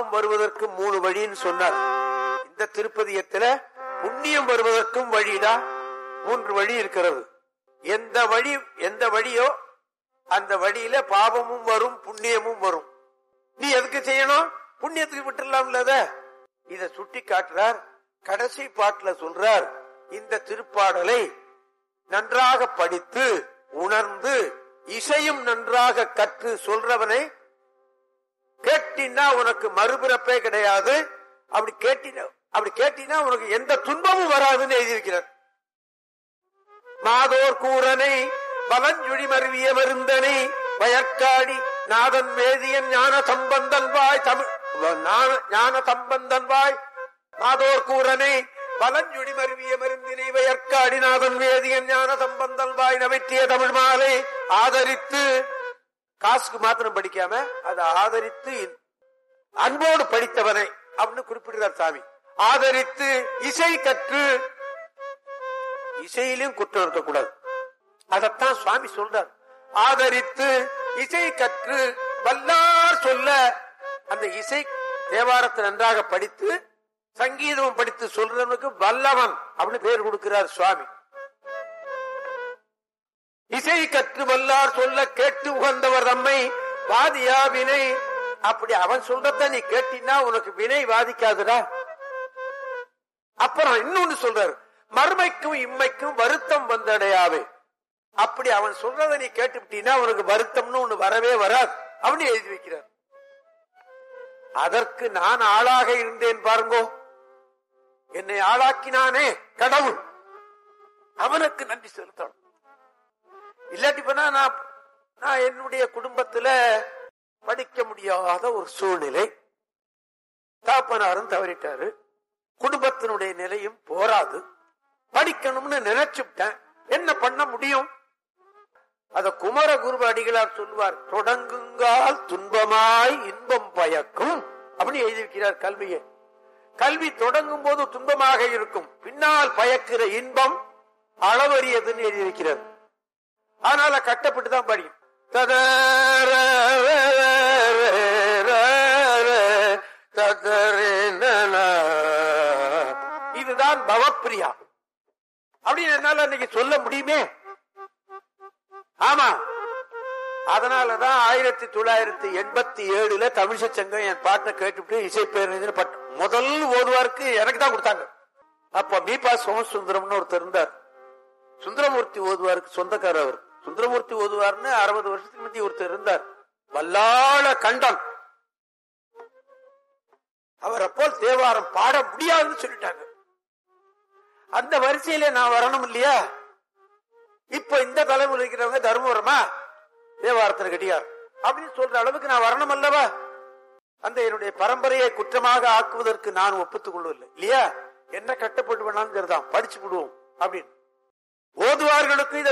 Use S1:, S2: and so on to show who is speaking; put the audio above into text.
S1: பாவம் வருவதற்கு மூணு வழின்னு சொன்னார் இந்த திருப்பதியத்துல புண்ணியம் வருவதற்கும் வழிடா மூன்று வழி இருக்கிறது எந்த வழி எந்த வழியோ அந்த வழியில பாவமும் வரும் புண்ணியமும் வரும் நீ எதுக்கு செய்யணும் புண்ணியத்துக்கு விட்டுடலாம்ல அத இத சுட்டி காட்டுறார் கடைசி பாட்டுல சொல்றார் இந்த திருப்பாடலை நன்றாக படித்து உணர்ந்து இசையும் நன்றாக கற்று சொல்றவனை கேட்டினா உனக்கு மறுபிறப்பே கிடையாது அப்படி கேட்டினா அப்படி கேட்டினா உனக்கு எந்த துன்பமும் வராதுன்னு எழுதியிருக்கிறார் மாதோர் கூரனை பலஞ்சுழி மருவிய மருந்தனை வயற்காடி நாதன் வேதியன் ஞான சம்பந்தன் வாய் தமிழ் ஞான- ஞான சம்பந்தன் வாய் மாதோர் கூரனை பலஞ்சுடி மருவிய மருந்தினை வயற்காடி நாதன் வேதியன் ஞான சம்பந்தன் வாய் நவைத்திய தமிழ் மாலை ஆதரித்து காசுக்கு மாத்திரம் படிக்காம அதை ஆதரித்து அன்போடு படித்தவனை அப்படின்னு குறிப்பிடுறார் சாமி ஆதரித்து இசை கற்று இசையிலும் குற்றம் இருக்கக்கூடாது அதத்தான் சுவாமி சொல்றார் ஆதரித்து இசை கற்று வல்லார் சொல்ல அந்த இசை தேவாரத்தை நன்றாக படித்து சங்கீதம் படித்து சொல்றவனுக்கு வல்லவன் அப்படின்னு பேர் கொடுக்கிறார் சுவாமி இசை கற்று வல்லார் சொல்ல கேட்டு உகந்தவர் தம்மை வாதியா வினை அப்படி அவன் சொல்றத நீ கேட்டினா உனக்கு வினை வாதிக்காதுடா அப்புறம் இன்னொன்னு சொல்றாரு மறுமைக்கும் இம்மைக்கும் வருத்தம் வந்தடையாவே அப்படி அவன் சொல்றத நீ கேட்டுவிட்டீன்னா உனக்கு வருத்தம்னு ஒண்ணு வரவே வராது அவனு எழுதி வைக்கிறார் அதற்கு நான் ஆளாக இருந்தேன் பாருங்கோ என்னை ஆளாக்கினானே கடவுள் அவனுக்கு நன்றி செலுத்தணும் இல்லாட்டி போனா நான் நான் என்னுடைய குடும்பத்துல படிக்க முடியாத ஒரு சூழ்நிலை தாப்பனாரும் தவறிட்டாரு குடும்பத்தினுடைய நிலையும் போராது படிக்கணும்னு நினைச்சுட்டேன் என்ன பண்ண முடியும் அத குமர குருவ அடிகளார் சொல்வார் தொடங்குங்கால் துன்பமாய் இன்பம் பயக்கும் அப்படின்னு எழுதியிருக்கிறார் கல்வியை கல்வி தொடங்கும் போது துன்பமாக இருக்கும் பின்னால் பயக்கிற இன்பம் அளவறியதுன்னு எழுதியிருக்கிறார் அதனால கட்டப்பட்டு தான் படிக்கும் ததர இதுதான் பவப்பிரியா அப்படின்னு என்னால இன்னைக்கு சொல்ல முடியுமே ஆமா அதனாலதான் ஆயிரத்தி தொள்ளாயிரத்தி எண்பத்தி ஏழுல தமிழிசை சங்கம் என் பாட்டை கேட்டுவிட்டு இசை பேருந்து பட்ட முதல் ஓதுவாருக்கு எனக்கு தான் கொடுத்தாங்க அப்ப மீபா சோமசுந்தரம்னு ஒருத்தர் இருந்தார் சுந்தரமூர்த்தி ஓதுவாருக்கு சொந்தக்காரர் அவர் சுந்தரமூர்த்தி ஓதுவார்னு அறுபது வருஷத்துக்கு முந்தி ஒருத்தர் இருந்தார் வல்லாள கண்டம் அவரை போல் தேவாரம் பாட முடியாதுன்னு சொல்லிட்டாங்க அந்த வரிசையில நான் வரணும் இல்லையா இப்ப இந்த தலைமுறை இருக்கிறவங்க தர்மபுரமா தேவாரத்தில் கட்டியார் அப்படின்னு சொல்ற அளவுக்கு நான் வரணும் அல்லவா அந்த என்னுடைய பரம்பரையை குற்றமாக ஆக்குவதற்கு நான் ஒப்புத்துக் கொள்ளவில்லை இல்லையா என்ன கட்டப்பட்டு வேணாலும் சரிதான் படிச்சு விடுவோம் அப்படின்னு ஓதுவார்களுக்கு இதை